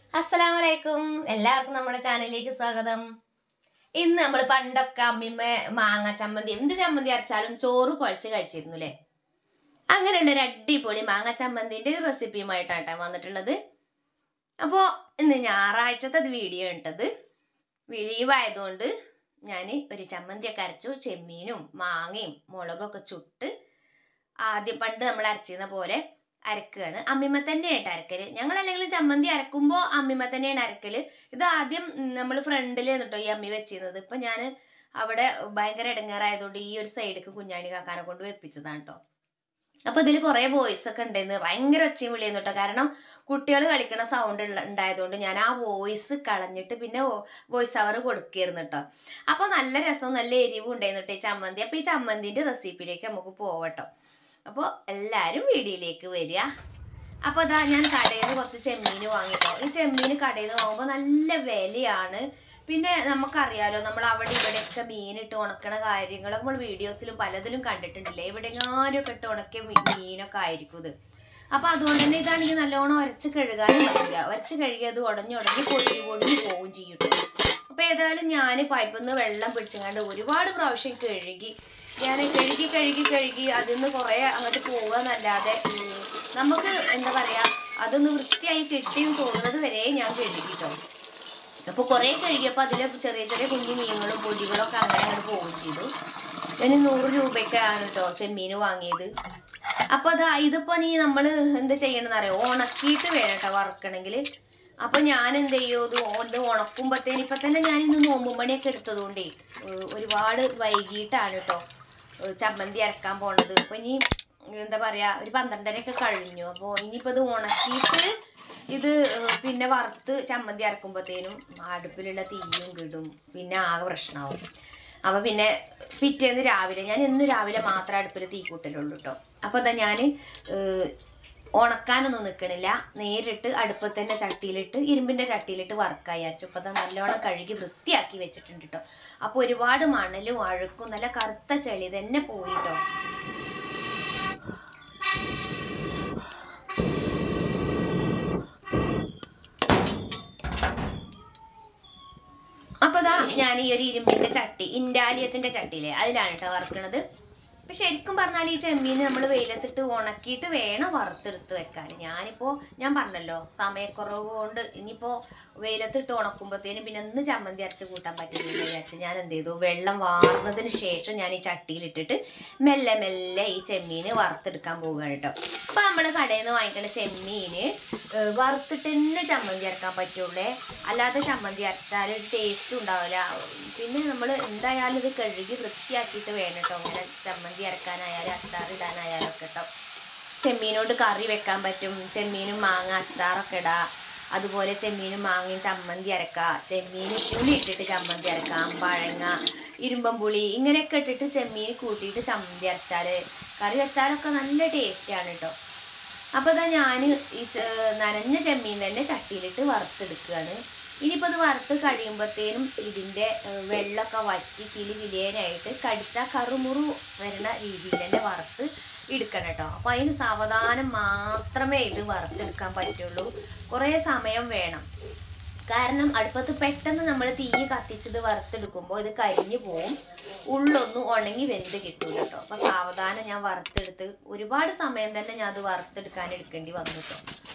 അസ്സലാമലൈക്കും എല്ലാവർക്കും നമ്മുടെ ചാനലിലേക്ക് സ്വാഗതം ഇന്ന് നമ്മൾ പണ്ടൊക്കെ അമ്മിമ്മ മാങ്ങ ചമ്മന്തി എന്ത് ചമ്മന്തി അരച്ചാലും ചോറ് കുഴച്ച് കഴിച്ചിരുന്നു അല്ലേ അങ്ങനെയുള്ള ഒരു അടിപൊളി മാങ്ങ ചമ്മന്തിൻ്റെ റെസിപ്പിയുമായിട്ടാണ് ട്ടോ വന്നിട്ടുള്ളത് അപ്പോൾ ഇന്ന് ഞായറാഴ്ചത്തെ വീഡിയോ ഇട്ടത് ലീവായതുകൊണ്ട് ഞാൻ ഒരു ചമ്മന്തിയൊക്കെ അരച്ചു ചെമ്മീനും മാങ്ങയും മുളകൊക്കെ ചുട്ട് ആദ്യം പണ്ട് നമ്മൾ അരച്ചിരുന്ന പോലെ അരക്കുകയാണ് അമ്മിമ്മ തന്നെയായിട്ട് അരക്കല് ഞങ്ങൾ അല്ലെങ്കിൽ ചമ്മന്തി അരക്കുമ്പോൾ അമ്മിമ്മ തന്നെയാണ് അരക്കല് ഇത് ആദ്യം നമ്മൾ ഫ്രണ്ടിൽ കേട്ടോ ഈ അമ്മി വെച്ചിരുന്നത് ഇപ്പൊ ഞാൻ അവിടെ ഭയങ്കര ഇടങ്ങാറായതുകൊണ്ട് ഈ ഒരു സൈഡിലേക്ക് കുഞ്ഞാണി കാക്കാനെ കൊണ്ട് വെപ്പിച്ചതാണ് കേട്ടോ അപ്പൊ ഇതിൽ കുറെ വോയിസ് ഒക്കെ ഉണ്ടായിരുന്നു ഭയങ്കര ഒച്ചയും വിളിയുന്നു കേട്ടോ കാരണം കുട്ടികൾ കളിക്കണ സൗണ്ട് ഉണ്ടായതുകൊണ്ട് ഞാൻ ആ വോയിസ് കളഞ്ഞിട്ട് പിന്നെ വോയിസ് അവർ കൊടുക്കായിരുന്നു കേട്ടോ അപ്പൊ നല്ല രസവും നല്ല എരിവും ഉണ്ടായിരുന്നു കേട്ടോ ഈ ചമ്മന്തി അപ്പൊ ഈ ചമ്മന്തിന്റെ റെസിപ്പിയിലേക്ക് നമുക്ക് പോവട്ടോ അപ്പോൾ എല്ലാവരും വീഡിയോയിലേക്ക് വരിക അപ്പോൾ അതാ ഞാൻ കടയിൽ നിന്ന് കുറച്ച് ചെമ്മീൻ വാങ്ങിട്ടോ ഈ ചെമ്മീൻ കടയിൽ നിന്ന് വാങ്ങുമ്പോൾ നല്ല വിലയാണ് പിന്നെ നമുക്കറിയാലോ നമ്മൾ അവിടെ ഇവിടെയൊക്കെ മീനിട്ട് ഉണക്കണ കാര്യങ്ങൾ നമ്മൾ വീഡിയോസിലും പലതിലും കണ്ടിട്ടുണ്ടല്ലേ എവിടെയെങ്ങാനും ഇട്ട് ഉണക്കിയ മീ- മീനൊക്കെ ആയിരിക്കും ഇത് അപ്പോൾ അതുകൊണ്ട് തന്നെ ഇതാണെങ്കിൽ നല്ലോണം ഉരച്ച് കഴുകാനും പറ്റില്ല ഉരച്ച് കഴുകിയത് ഉടഞ്ഞുടഞ്ഞ് പൊടിഞ്ഞ് പൊടിഞ്ഞ് പോവുകയും ചെയ്യും ട്ടോ. അപ്പോൾ ഏതായാലും ഞാൻ പൈപ്പിൽ നിന്ന് വെള്ളം പിടിച്ചങ്ങാണ്ട് ഒരുപാട് പ്രാവശ്യം കഴുകി ഞാൻ കഴുകി കഴുകി കഴുകി അതിൽ നിന്ന് കുറേ അങ്ങോട്ട് പോവുക എന്നല്ലാതെ ഉം, നമുക്ക് എന്താ പറയുക അതൊന്ന് വൃത്തിയായി കിട്ടിയും തോന്നുന്നത് വരെ ഞാൻ കഴുകിട്ടോ അപ്പോൾ കുറേ കഴുകിയപ്പോൾ അതിൽ ചെറിയ ചെറിയ കുഞ്ഞു മീനുകളും പൊടികളൊക്കെ അങ്ങനെ അങ്ങോട്ട് പോവുകയും ചെയ്തു ഞാൻ നൂറ് രൂപയ്ക്കാണ് കേട്ടോ ചെമ്മീൻ വാങ്ങിയത് അപ്പോൾ അതാ ഇതിപ്പോൾ നീ നമ്മൾ എന്ത് ചെയ്യണമെന്ന് അറിയോ ഉണക്കിയിട്ട് വേണം കേട്ടോ വറുക്കണമെങ്കിൽ അപ്പോൾ ഞാൻ എന്ത് ചെയ്യും ഇത് ഓ- ഇത് ഉണക്കുമ്പോഴത്തേന് ഇപ്പം തന്നെ ഞാൻ ഇന്ന് നോമ്പും പണിയൊക്കെ എടുത്തതുകൊണ്ടേ ഏഹ് ഒരുപാട് വൈകിട്ടാണ് കേട്ടോ ഏഹ് ചമ്മന്തി അരക്കാൻ പോണത് അപ്പോൾ ഇനി എന്താ പറയുക ഒരു പന്ത്രണ്ടരയൊക്കെ കഴിഞ്ഞു അപ്പോൾ ഇനിയിപ്പോൾ ഇത് ഉണക്കിയിട്ട് ഇത് ഏഹ് പിന്നെ വറുത്ത് ചമ്മന്തി അരക്കുമ്പോഴത്തേനും അടുപ്പിലുള്ള തീയും കിടും പിന്നെ ആകെ പ്രശ്നമാവും അപ്പോൾ പിന്നെ പിറ്റേന്ന് രാവിലെ ഞാൻ എന്നും രാവിലെ മാത്രമേ അടുപ്പിൽ തീ കൂട്ടലുള്ളൂ കേട്ടോ അപ്പോൾ അതാ ഞാൻ ഉണക്കാനൊന്നും നിൽക്കണില്ല നേരിട്ട് അടുപ്പത്ത് തന്നെ ചട്ടിയിലിട്ട് ഇരുമ്പിൻ്റെ ചട്ടിയിലിട്ട് വറുക്കായി അരച്ചു അപ്പോൾ അത് നല്ലോണം കഴുകി വൃത്തിയാക്കി വെച്ചിട്ടുണ്ട് കേട്ടോ അപ്പോൾ ഒരുപാട് മണലും അഴുക്കും നല്ല കറുത്ത ചെളി തന്നെ പോയി കേട്ടോ അപ്പോൾ ദാ ഞാൻ ഈ ഒരു ഇരുമ്പിൻ്റെ ചട്ടി ഇൻഡാലിയത്തിൻ്റെ ചട്ടിയിലെ അതിലാണ് കേട്ടോ വറുക്കണത് അപ്പം ശരിക്കും പറഞ്ഞാൽ ഈ ചെമ്മീൻ നമ്മൾ വെയിലത്തിട്ട് ഉണക്കിയിട്ട് വേണം വറുത്തെടുത്ത് വെക്കാൻ ഞാനിപ്പോൾ ഞാൻ പറഞ്ഞല്ലോ സമയക്കുറവ് കൊണ്ട് ഇനിയിപ്പോൾ വെയിലത്തിട്ട് ഉണക്കുമ്പോഴത്തേനും പിന്നെ ഒന്ന് ചമ്മന്തി അരച്ച് കൂട്ടാൻ പറ്റില്ല വിചാരിച്ച് ഞാൻ എന്ത് ചെയ്തു വെള്ളം വാർന്നതിന് ശേഷം ഞാൻ ഈ ചട്ടിയിലിട്ടിട്ട് മെല്ലെ മെല്ലെ ഈ ചെമ്മീൻ വറുത്തെടുക്കാൻ പോവുകയാണ് കേട്ടോ അപ്പോൾ നമ്മൾ കടയിൽ നിന്ന് വാങ്ങിക്കുന്ന ചെമ്മീൻ ഏഹ് വറുത്തിട്ട് തന്നെ ചമ്മന്തി അരക്കാൻ പറ്റുള്ളേ അല്ലാതെ ചമ്മന്തി അരച്ചാൽ ഒരു ടേസ്റ്റും ഉണ്ടാവില്ല പിന്നെ നമ്മൾ എന്തായാലും ഇത് കഴുകി വൃത്തിയാക്കിയിട്ട് വേണം കേട്ടോ അങ്ങനെ ചമ്മന്തി അരക്കാനായാലും അച്ചാറിടാനായാലും ഒക്കെ കേട്ടോ ചെമ്മീനോട് കറി വെക്കാൻ പറ്റും ചെമ്മീനും മാങ്ങ അച്ചാറൊക്കെ ഇടാം അതുപോലെ ചെമ്മീനും മാങ്ങയും ചമ്മന്തി അരക്കാം ചെമ്മീൻ പുളി ഇട്ടിട്ട് ചമ്മന്തി അരക്കാം പഴങ്ങ ഇരുമ്പം പുളി ഇങ്ങനെയൊക്കെ ഇട്ടിട്ട് ചെമ്മീൻ കൂട്ടിയിട്ട് ചമ്മന്തി അരച്ചാൽ കറി വെച്ചാലൊക്കെ നല്ല ടേസ്റ്റാണ് കേട്ടോ അപ്പോൾ ഇതാ ഞാൻ ഈ ചെ- നനഞ്ഞ ചെമ്മീൻ തന്നെ ചട്ടിയിലിട്ട് വറുത്തെടുക്കുകയാണ് ഇനിയിപ്പോൾ ഇത് വറുത്ത് കഴിയുമ്പോഴത്തേനും ഇതിൻ്റെ ഏഹ്, വെള്ളമൊക്കെ വറ്റി കിലി കിലിയനായിട്ട് കടിച്ചാൽ കറുമുറു വരുന്ന രീതിയിൽ തന്നെ വറുത്ത് എടുക്കണം കേട്ടോ അപ്പോൾ അതിന് സാവധാനം മാത്രമേ ഇത് വറുത്തെടുക്കാൻ പറ്റുള്ളൂ കുറേ സമയം വേണം കാരണം അടുപ്പത്ത് പെട്ടെന്ന് നമ്മൾ തീ കത്തിച്ചത് വറുത്തെടുക്കുമ്പോൾ ഇത് കരിഞ്ഞു പോവും ഉള്ളൊന്നും ഉണങ്ങി വെന്ത് കിട്ടും കേട്ടോ അപ്പോൾ സാവധാനം ഞാൻ വറുത്തെടുത്ത് ഒരുപാട് സമയം തന്നെ ഞാൻ അത് വറുത്തെടുക്കാൻ എടുക്കേണ്ടി വന്നു കേട്ടോ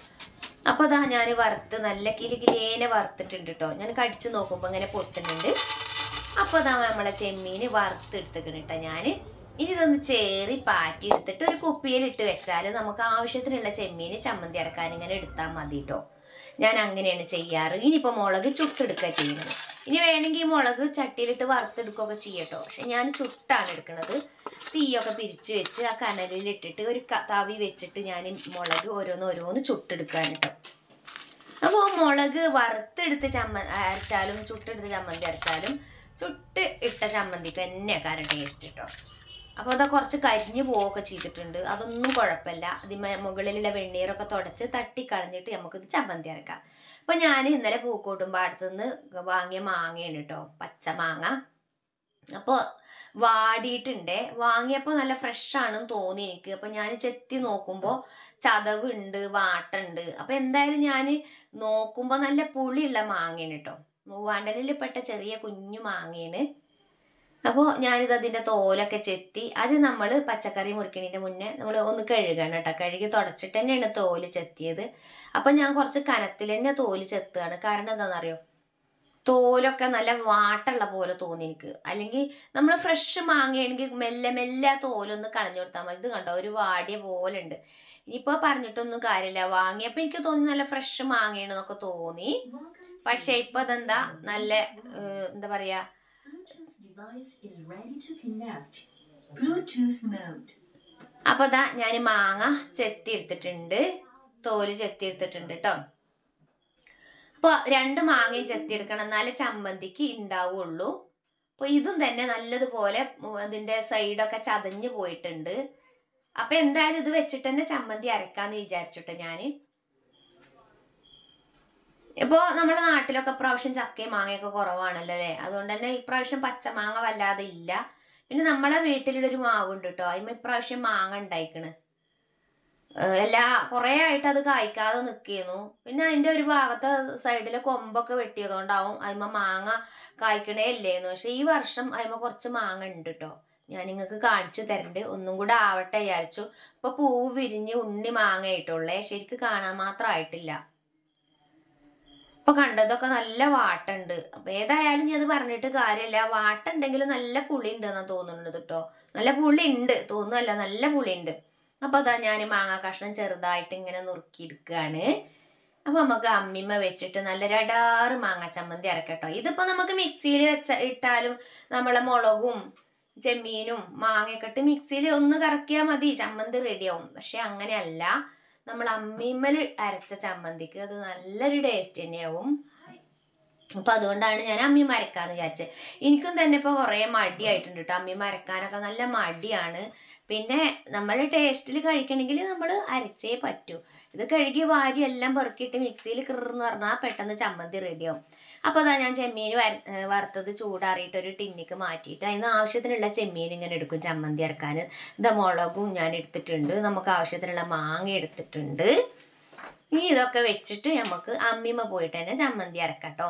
അപ്പോൾ അതാ ഞാൻ വറുത്ത് നല്ല കിലി കിലേനെ വറുത്തിട്ടുണ്ട് കേട്ടോ ഞാൻ കടിച്ച് നോക്കുമ്പോൾ ഇങ്ങനെ പൊട്ടുന്നുണ്ട് അപ്പോൾ അതാ നമ്മളെ ചെമ്മീൻ വറുത്തെടുത്തിക്കണം കേട്ടോ ഞാൻ ഇനി ഇതൊന്ന് ചേറി പാറ്റി എടുത്തിട്ട് ഒരു കുപ്പിയിലിട്ട് വെച്ചാൽ നമുക്ക് ആവശ്യത്തിനുള്ള ചെമ്മീൻ ചമ്മന്തി അരക്കാൻ ഇങ്ങനെ എടുത്താൽ മതി കേട്ടോ ഞാൻ അങ്ങനെയാണ് ചെയ്യാറ് ഇനിയിപ്പോൾ മുളക് ചുട്ടെടുക്കുക ചെയ്യുന്നത് ഇനി വേണമെങ്കിൽ ഈ മുളക് ചട്ടിയിലിട്ട് വറുത്തെടുക്കുകയൊക്കെ ചെയ്യട്ടോ പക്ഷെ ഞാൻ ചുട്ടാണ് എടുക്കുന്നത് തീയൊക്കെ പിരിച്ച് വെച്ച് ആ കനലിലിട്ടിട്ട് ഒരു ക- തവി വെച്ചിട്ട് ഞാൻ ഈ മുളക് ഓരോന്ന് ഓരോന്ന് ചുട്ടെടുക്കുകയാണ് കേട്ടോ അപ്പോൾ മുളക് വറുത്തെടുത്ത് ചമ്മ അരച്ചാലും ചുട്ടെടുത്ത് ചമ്മന്തി അരച്ചാലും ചുട്ട് ഇട്ട ചമ്മന്തിക്ക് തന്നെ കാരണം ടേസ്റ്റ് കേട്ടോ അപ്പോൾ അത് കുറച്ച് കരിഞ്ഞു പോവുകയൊക്കെ ചെയ്തിട്ടുണ്ട് അതൊന്നും കുഴപ്പമില്ല അതിമ മുകളിലുള്ള വെണ്ണീറൊക്കെ തുടച്ച് തട്ടിക്കളഞ്ഞിട്ട് നമുക്കിത് ചമ്മന്തി അരക്കാം അപ്പോൾ ഞാൻ ഇന്നലെ പൂക്കോട്ടുമ്പാടത്തു നിന്ന് വാങ്ങിയ മാങ്ങയാണ് കേട്ടോ പച്ച മാങ്ങ അപ്പോൾ വാടിയിട്ടുണ്ട് വാങ്ങിയപ്പോൾ നല്ല ഫ്രഷ് ആണെന്ന് തോന്നി എനിക്ക് അപ്പോൾ ഞാൻ ചെത്തി നോക്കുമ്പോൾ ചതവുണ്ട് വാട്ടുണ്ട് അപ്പോൾ എന്തായാലും ഞാൻ നോക്കുമ്പോൾ നല്ല പുളിയുള്ള മാങ്ങയാണ് കേട്ടോ മൂവാണ്ടനിൽ പെട്ട ചെറിയ കുഞ്ഞു മാങ്ങയാണ് അപ്പോൾ ഞാനിത് അതിൻ്റെ തോലൊക്കെ ചെത്തി അത് നമ്മൾ പച്ചക്കറി മുറിക്കണതിൻ്റെ മുന്നേ നമ്മൾ ഒന്ന് കഴുകണം കേട്ടോ കഴുകി തുടച്ചിട്ട് തന്നെയാണ് തോല് ചെത്തിയത് അപ്പം ഞാൻ കുറച്ച് കനത്തിൽ തന്നെ തോല് ചെത്തുകയാണ് കാരണം എന്താണെന്നറിയോ തോലൊക്കെ നല്ല വാട്ടുള്ള പോലെ തോന്നി എനിക്ക് അല്ലെങ്കിൽ നമ്മൾ ഫ്രഷ് മാങ്ങയാണെങ്കിൽ മെല്ലെ മെല്ലെ ആ തോലൊന്ന് കളഞ്ഞു കൊടുത്താൽ മതി ഇത് കണ്ടോ ഒരു വാടിയ പോലെ ഉണ്ട് ഇനിയിപ്പോൾ പറഞ്ഞിട്ടൊന്നും കാര്യമില്ല വാങ്ങിയപ്പോൾ എനിക്ക് തോന്നി നല്ല ഫ്രഷ് മാങ്ങയാണെന്നൊക്കെ തോന്നി പക്ഷേ ഇപ്പം അതെന്താ നല്ല ഏഹ്, എന്താ പറയുക Bluetooth device is ready to connect. Bluetooth mode. അപ്പോൾ ദാ ഞാൻ മാങ്ങ ചെത്തി എടുത്തിട്ടുണ്ട് തോല് ചെത്തി എടുത്തിട്ടുണ്ട് കേട്ടോ അപ്പോൾ രണ്ട് മാങ്ങയും ചെത്തി എടുക്കണം എന്നാലേ ചമ്മന്തിക്ക് ഉണ്ടാവുള്ളൂ അപ്പോൾ ഇതും തന്നെ നല്ലതുപോലെ ഉം, അതിൻ്റെ സൈഡൊക്കെ ചതഞ്ഞു പോയിട്ടുണ്ട് അപ്പോൾ എന്തായാലും ഇത് വെച്ചിട്ട് തന്നെ ചമ്മന്തി അരക്കാന്ന് വിചാരിച്ചിട്ട് ഞാൻ ഇപ്പോൾ നമ്മുടെ നാട്ടിലൊക്കെ പ്രാവശ്യം ചക്കയും മാങ്ങയൊക്കെ കുറവാണല്ലോ അല്ലേ അതുകൊണ്ട് തന്നെ ഇപ്രാവശ്യം പച്ചമാങ്ങ വല്ലാതെ ഇല്ല പിന്നെ നമ്മളെ വീട്ടിലൊരു മാവുണ്ട് കേട്ടോ അതിന് ഇപ്രാവശ്യം മാങ്ങ ഉണ്ടായിക്കണ് ഏഹ് എല്ലാ കുറേ ആയിട്ട് അത് കായ്ക്കാതെ നിൽക്കുന്നു പിന്നെ അതിൻ്റെ ഒരു ഭാഗത്ത് സൈഡിലെ കൊമ്പൊക്കെ വെട്ടിയതുകൊണ്ടാവും അതിമ മാങ്ങ കായ്ക്കണേ ഇല്ലേന്ന് പക്ഷെ ഈ വർഷം അതിമ കുറച്ച് മാങ്ങ ഉണ്ട് കേട്ടോ ഞാൻ നിങ്ങൾക്ക് കാണിച്ചു തരണ്ട് ഒന്നും കൂടെ ആവട്ടെ വിചാരിച്ചു ഇപ്പൊ പൂവ് വിരിഞ്ഞ് ഉണ്ണി മാങ്ങ ആയിട്ടുള്ളേ ശരിക്ക് കാണാൻ മാത്രം ആയിട്ടില്ല ഇപ്പൊ കണ്ടതൊക്കെ നല്ല വാട്ടുണ്ട് അപ്പൊ ഏതായാലും ഞാൻ അത് പറഞ്ഞിട്ട് കാര്യമില്ല വാട്ടുണ്ടെങ്കിൽ നല്ല പുളി ഉണ്ട് എന്നാ തോന്നുന്നത് കേട്ടോ നല്ല പുളി ഉണ്ട് തോന്നുന്നല്ല നല്ല പുളി ഉണ്ട് അപ്പൊ അതാ ഞാൻ മാങ്ങ കഷ്ണം ചെറുതായിട്ട് ഇങ്ങനെ നുറുക്കിയെടുക്കുകയാണ് അപ്പൊ നമുക്ക് അമ്മിമ്മ വെച്ചിട്ട് നല്ലൊരു അടാറ് മാങ്ങ ചമ്മന്തി അരക്കട്ടോ ഇതിപ്പോ നമുക്ക് മിക്സിയിൽ വെച്ച ഇട്ടാലും നമ്മളെ മുളകും ചെമ്മീനും മാങ്ങയൊക്കെ ഇട്ട് മിക്സിയിൽ ഒന്ന് കറക്കിയാൽ മതി ചമ്മന്തി റെഡിയാവും പക്ഷെ അങ്ങനെയല്ല നമ്മൾ അമ്മിമ്മൽ അരച്ച ചമ്മന്തിക്ക് അത് നല്ലൊരു ടേസ്റ്റ് തന്നെയാവും അപ്പം അതുകൊണ്ടാണ് ഞാൻ അമ്മി മരക്കാന്ന് വിചാരിച്ചത് എനിക്കും തന്നെ ഇപ്പോൾ കുറേ മടിയായിട്ടുണ്ട് കേട്ടോ അമ്മി മരക്കാനൊക്കെ നല്ല മടിയാണ് പിന്നെ നമ്മൾ ടേസ്റ്റിൽ കഴിക്കണമെങ്കിൽ നമ്മൾ അരച്ചേ പറ്റൂ ഇത് കഴുകി വാരി എല്ലാം പെറുക്കിയിട്ട് മിക്സിയിൽ കിറന്ന് പറഞ്ഞാൽ പെട്ടെന്ന് ചമ്മന്തി റെഡിയാവും അപ്പോൾ അതാ ഞാൻ ചെമ്മീൻ വര ഏഹ് വറുത്തത് ചൂടാറിയിട്ട് ഒരു ടിന്നിക്ക് മാറ്റിയിട്ട് അതിന് ആവശ്യത്തിനുള്ള ചെമ്മീൻ ഇങ്ങനെ എടുക്കും ചമ്മന്തി ഇറക്കാൻ ഇതാ മുളകും ഞാൻ എടുത്തിട്ടുണ്ട് നമുക്ക് ആവശ്യത്തിനുള്ള മാങ്ങ എടുത്തിട്ടുണ്ട് ഇനി ഇതൊക്കെ വെച്ചിട്ട് നമുക്ക് അമ്മിമ്മ പോയിട്ട് തന്നെ ചമ്മന്തി അരക്കട്ടോ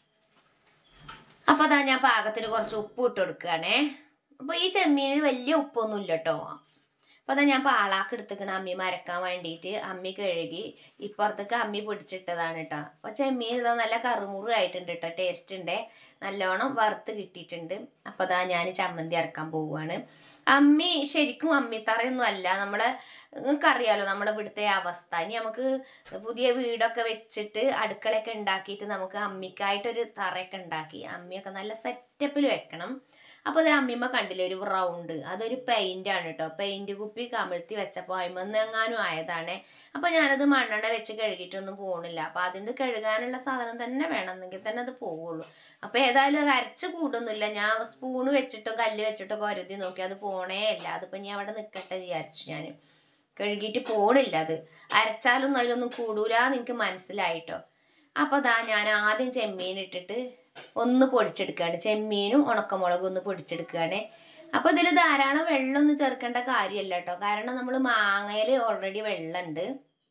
അപ്പോൾ അതാ ഞാൻ പാകത്തിന് കുറച്ച് ഉപ്പ് ഇട്ട് കൊടുക്കുകയാണേ അപ്പോൾ ഈ ചെമ്മീനിന് വലിയ ഉപ്പൊന്നും ഇല്ല കേട്ടോ അപ്പോൾ അതാ ഞാൻ പാളാക്ക് എടുത്തിക്കണ അമ്മി മരക്കാൻ വേണ്ടിയിട്ട് അമ്മി കഴുകി ഇപ്പുറത്തേക്ക് അമ്മി പിടിച്ചിട്ടതാണ് കേട്ടോ അപ്പോൾ ചെമ്മീൻ ഇതാ നല്ല കറുമുറു ആയിട്ടുണ്ട് കേട്ടോ ടേസ്റ്റ് ഉണ്ട് നല്ലോണം വറുത്ത് കിട്ടിയിട്ടുണ്ട് അപ്പോൾ അതാ ഞാൻ ചമ്മന്തി അരക്കാൻ പോവുകയാണ് അമ്മി ശരിക്കും അമ്മിത്തറയൊന്നും അല്ല നമ്മളെ നിങ്ങൾക്കറിയാലോ നമ്മുടെ ഇവിടുത്തെ അവസ്ഥ ഇനി നമുക്ക് പുതിയ വീടൊക്കെ വെച്ചിട്ട് അടുക്കളയൊക്കെ ഉണ്ടാക്കിയിട്ട് നമുക്ക് അമ്മിക്കായിട്ടൊരു തറയൊക്കെ ഉണ്ടാക്കി അമ്മിയൊക്കെ നല്ല സെറ്റപ്പിൽ വെക്കണം അപ്പോൾ അത് അമ്മിമ്മ കണ്ടില്ലേ ഒരു റൗണ്ട് അതൊരു പെയിന്റ് ആണ് കേട്ടോ പെയിന്റ് കുപ്പി കമിഴ്ത്തി വെച്ചപ്പോൾ അയിമന്ന് എങ്ങാനും ആയതാണ് അപ്പോൾ ഞാനത് മണ്ണെണ്ണ വെച്ച് കഴുകിയിട്ടൊന്നും പോകണില്ല അപ്പോൾ അതിന് കഴുകാനുള്ള സാധനം തന്നെ വേണമെന്നെങ്കിൽ തന്നെ അത് പോവുള്ളൂ അപ്പോൾ ഏതായാലും അത് അരച്ച് കൂടൊന്നുമില്ല ഞാൻ സ്പൂണ് വെച്ചിട്ടോ കല്ല് വെച്ചിട്ടോ കരുതി നോക്കി അത് പോണേ ഇല്ല അതിപ്പോൾ ഞാൻ അവിടെ നിൽക്കട്ടെ വിചാരിച്ചു ഞാൻ കഴുകിയിട്ട് പോണില്ല അത് അരച്ചാലൊന്നും അതിലൊന്നും കൂടൂലെന്ന് എനിക്ക് മനസ്സിലായിട്ടോ അപ്പോൾ ദാ ഞാൻ ആദ്യം ചെമ്മീൻ ഇട്ടിട്ട് ഒന്ന് പൊടിച്ചെടുക്കുകയാണ് ചെമ്മീനും ഉണക്കമുളകും ഒന്ന് പൊടിച്ചെടുക്കുകയാണ് അപ്പോൾ ഇതിൽ ധാരാളം വെള്ളമൊന്നും ചേർക്കേണ്ട കാര്യമല്ല കേട്ടോ കാരണം നമ്മൾ മാങ്ങയിൽ ഓൾറെഡി വെള്ളമുണ്ട്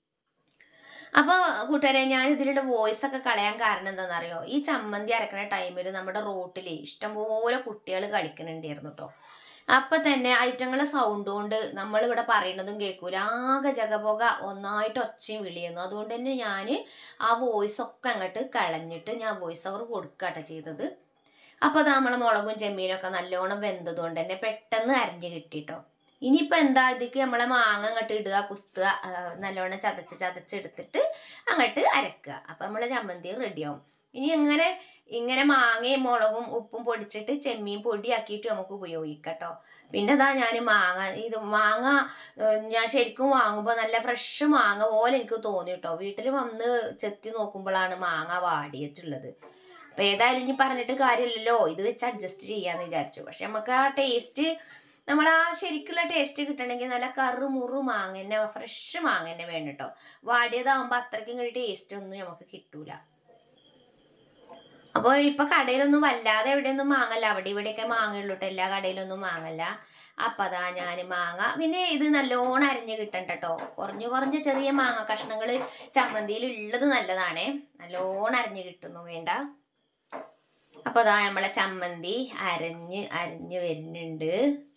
അപ്പോൾ കൂട്ടുകാരെ ഞാൻ ഇതിലുള്ള വോയിസ് ഒക്കെ കളയാൻ കാരണം എന്താണെന്നറിയോ ഈ ചമ്മന്തി അരക്കണ ടൈമിൽ നമ്മുടെ റോട്ടിൽ ഇഷ്ടംപോലെ കുട്ടികൾ കളിക്കുന്നുണ്ടായിരുന്നു കേട്ടോ അപ്പം തന്നെ ഐറ്റങ്ങളെ സൗണ്ട് കൊണ്ട് നമ്മളിവിടെ പറയണതും കേൾക്കൂല ആകെ ജഗപുക ഒന്നായിട്ട് ഒച്ചയും വിളിയുന്നു അതുകൊണ്ട് തന്നെ ഞാൻ ആ വോയിസ് ഒക്കെ അങ്ങോട്ട് കളഞ്ഞിട്ട് ഞാൻ വോയിസ് ഓവർ കൊടുക്കാട്ടോ ചെയ്തത് അപ്പോൾ അത് നമ്മളെ മുളകും ചെമ്മീനൊക്കെ നല്ലോണം വെന്തതുകൊണ്ട് തന്നെ പെട്ടെന്ന് അരിഞ്ഞ് കിട്ടിട്ടോ ഇനിയിപ്പോൾ എന്താ ഇതിക്ക് നമ്മളെ മാങ്ങ അങ്ങോട്ട് ഇടുക കുത്തുക ആ, നല്ലോണം ചതച്ച് ചതച്ചെടുത്തിട്ട് അങ്ങോട്ട് അരക്കുക അപ്പം നമ്മളെ ചമ്മന്തി റെഡിയാവും ഇനി എങ്ങനെ ഇങ്ങനെ മാങ്ങയും മുളകും ഉപ്പും പൊടിച്ചിട്ട് ചെമ്മീൻ പൊടിയാക്കിയിട്ട് നമുക്ക് ഉപയോഗിക്കാം കേട്ടോ പിന്നെ ഇതാ ഞാൻ മാങ്ങ ഇത് മാങ്ങ ഏഹ്, ഞാൻ ശരിക്കും വാങ്ങുമ്പോൾ നല്ല ഫ്രഷ് മാങ്ങ പോലെ എനിക്ക് തോന്നി കേട്ടോ വീട്ടിൽ വന്ന് ചെത്തി നോക്കുമ്പോഴാണ് മാങ്ങ വാടിയിട്ടുള്ളത് അപ്പോൾ ഏതായാലും ഇനി പറഞ്ഞിട്ട് കാര്യമില്ലല്ലോ ഇത് വെച്ച് അഡ്ജസ്റ്റ് ചെയ്യാമെന്ന് വിചാരിച്ചു പക്ഷെ നമുക്ക് ആ ടേസ്റ്റ് നമ്മൾ ആ ശരിക്കുള്ള ടേസ്റ്റ് കിട്ടണമെങ്കിൽ നല്ല കറു മുറു മാങ്ങ തന്നെ ഫ്രഷ് മാങ്ങ തന്നെ വേണം കേട്ടോ വാടിയതാകുമ്പോൾ അത്രയ്ക്കും ഒരു ടേസ്റ്റ് ഒന്നും നമുക്ക് കിട്ടൂല അപ്പോൾ ഇപ്പൊ കടയിലൊന്നും വല്ലാതെ എവിടെയൊന്നും മാങ്ങല്ല അവിടെ ഇവിടെയൊക്കെ മാങ്ങയുള്ളൂ ട്ടോ എല്ലാ കടയിലൊന്നും മാങ്ങല്ല അപ്പം അതാ ഞാൻ മാങ്ങ പിന്നെ ഇത് നല്ലോണം അരിഞ്ഞ് കിട്ടണ്ട കേട്ടോ കുറഞ്ഞു കുറഞ്ഞ ചെറിയ മാങ്ങ കഷ്ണങ്ങൾ ചമ്മന്തിയിൽ ഉള്ളത് നല്ലതാണേ നല്ലോണം അരിഞ്ഞ് കിട്ടുന്നു വേണ്ട അപ്പോൾ അതാ നമ്മളെ ചമ്മന്തി അരഞ്ഞ് അരിഞ്ഞ് വരുന്നുണ്ട്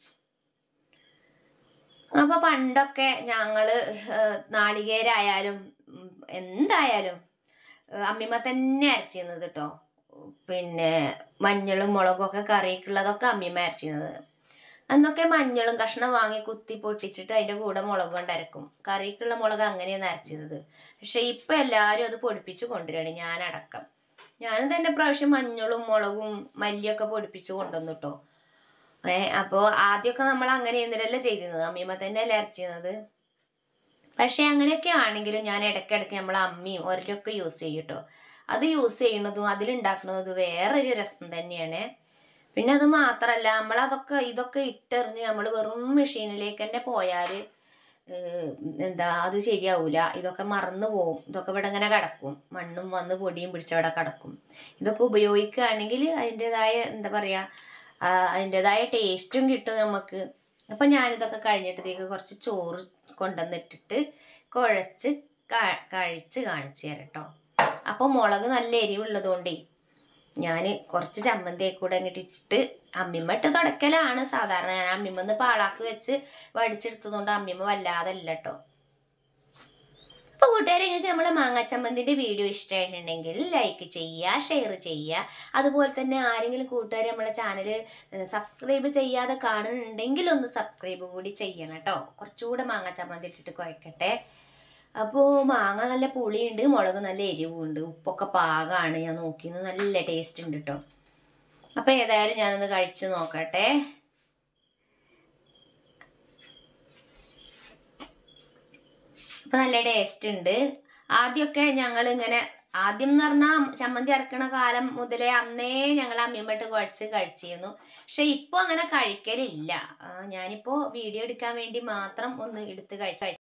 അപ്പോൾ പണ്ടൊക്കെ ഞങ്ങള് ഏഹ്, നാളികേരായാലും ഉം, എന്തായാലും ഏഹ്, അമ്മിമ്മ തന്നെ അരച്ചിരുന്നത് കേട്ടോ പിന്നെ മഞ്ഞളും മുളകും ഒക്കെ കറിക്കുള്ളതൊക്കെ അമ്മിമ്മ അരച്ചിരുന്നത് അന്നൊക്കെ മഞ്ഞളും കഷ്ണം വാങ്ങി കുത്തി പൊട്ടിച്ചിട്ട് അതിൻ്റെ കൂടെ മുളക് കൊണ്ട് അരക്കും കറിക്കുള്ള മുളക് അങ്ങനെയാണ് അരച്ചത് പക്ഷെ ഇപ്പം എല്ലാവരും അത് പൊടിപ്പിച്ച് കൊണ്ടുവരികയാണ് ഞാനടക്കം ഞാനും തന്നെ പ്രാവശ്യം മഞ്ഞളും മുളകും മല്ലിയൊക്കെ പൊടിപ്പിച്ച് കൊണ്ടുവന്നു കേട്ടോ ഏ അപ്പോൾ ആദ്യമൊക്കെ നമ്മൾ അങ്ങനെ എന്നിട്ടല്ല ചെയ്തിരുന്നത് അമ്മീമ്മ തന്നെ അല്ലേ അരച്ചിരുന്നത് പക്ഷേ അങ്ങനെയൊക്കെ ആണെങ്കിലും ഞാൻ ഇടയ്ക്കിടയ്ക്ക് നമ്മൾ അമ്മിയും ഒരലൊക്കെ യൂസ് ചെയ്യും കേട്ടോ അത് യൂസ് ചെയ്യുന്നതും അതിലുണ്ടാക്കുന്നതും വേറൊരു രസം തന്നെയാണ് പിന്നെ അത് മാത്രമല്ല നമ്മളതൊക്കെ ഇതൊക്കെ ഇട്ടെറിഞ്ഞ് നമ്മൾ വെറും മെഷീനിലേക്ക് തന്നെ പോയാൽ എന്താ അത് ശരിയാവൂല ഇതൊക്കെ മറന്നു പോവും ഇതൊക്കെ ഇവിടെ ഇങ്ങനെ കിടക്കും മണ്ണും വന്ന് പൊടിയും പിടിച്ചവിടെ കിടക്കും ഇതൊക്കെ ഉപയോഗിക്കുകയാണെങ്കിൽ അതിൻ്റെതായ എന്താ പറയുക അതിൻ്റെതായ ടേസ്റ്റും കിട്ടും നമുക്ക് അപ്പം ഞാനിതൊക്കെ കഴിഞ്ഞിട്ടത്തേക്ക് കുറച്ച് ചോറ് കൊണ്ടുവന്നിട്ടിട്ട് കുഴച്ച് ക- കഴിച്ച് കാണിച്ചു തരാം കേട്ടോ അപ്പോൾ മുളക് നല്ല എരിവുള്ളതുകൊണ്ടേ ഞാൻ കുറച്ച് ചമ്മന്തി കൂടെ അങ്ങോട്ട് ഇട്ട് അമ്മിമ്മ ഇട്ട് തുടക്കലാണ് സാധാരണ ഞാൻ അമ്മിമ്മന്ന് പാളാക്ക് വെച്ച് വടിച്ചെടുത്തതുകൊണ്ട് അമ്മിമ്മ വല്ലാതെ അല്ല കേട്ടോ അപ്പോൾ കൂട്ടുകാരെ നിങ്ങൾക്ക് നമ്മളെ മാങ്ങാച്ചമ്മന്തിൻ്റെ വീഡിയോ ഇഷ്ടമായിട്ടുണ്ടെങ്കിൽ ലൈക്ക് ചെയ്യുക ഷെയർ ചെയ്യുക അതുപോലെ തന്നെ ആരെങ്കിലും കൂട്ടുകാർ നമ്മളെ ചാനൽ സബ്സ്ക്രൈബ് ചെയ്യാതെ കാണുന്നുണ്ടെങ്കിൽ ഒന്ന് സബ്സ്ക്രൈബ് കൂടി ചെയ്യണം കേട്ടോ കുറച്ചുകൂടെ മാങ്ങാച്ചമ്മന്തി ഇട്ടിട്ട് കുഴക്കട്ടെ അപ്പോൾ മാങ്ങ നല്ല പുളിയുണ്ട് മുളക് നല്ല എരിവുണ്ട് ഉപ്പൊക്കെ പാകമാണ് ഞാൻ നോക്കിയത് നല്ല ടേസ്റ്റ് ഉണ്ട് കേട്ടോ അപ്പോൾ ഏതായാലും ഞാനൊന്ന് കഴിച്ച് നോക്കട്ടെ അപ്പം നല്ല ടേസ്റ്റ് ഉണ്ട് ആദ്യമൊക്കെ ഞങ്ങൾ ഇങ്ങനെ ആദ്യം എന്ന് പറഞ്ഞാൽ ചമ്മന്തി അരക്കണ കാലം മുതലേ അന്നേ ഞങ്ങൾ അമ്മിയമ്മട്ട് കുഴച്ച് കഴിച്ചിരുന്നു പക്ഷെ ഇപ്പോൾ അങ്ങനെ കഴിക്കലില്ല ആ, ഞാനിപ്പോൾ വീഡിയോ എടുക്കാൻ വേണ്ടി മാത്രം ഒന്ന് എടുത്ത് കഴിച്ച്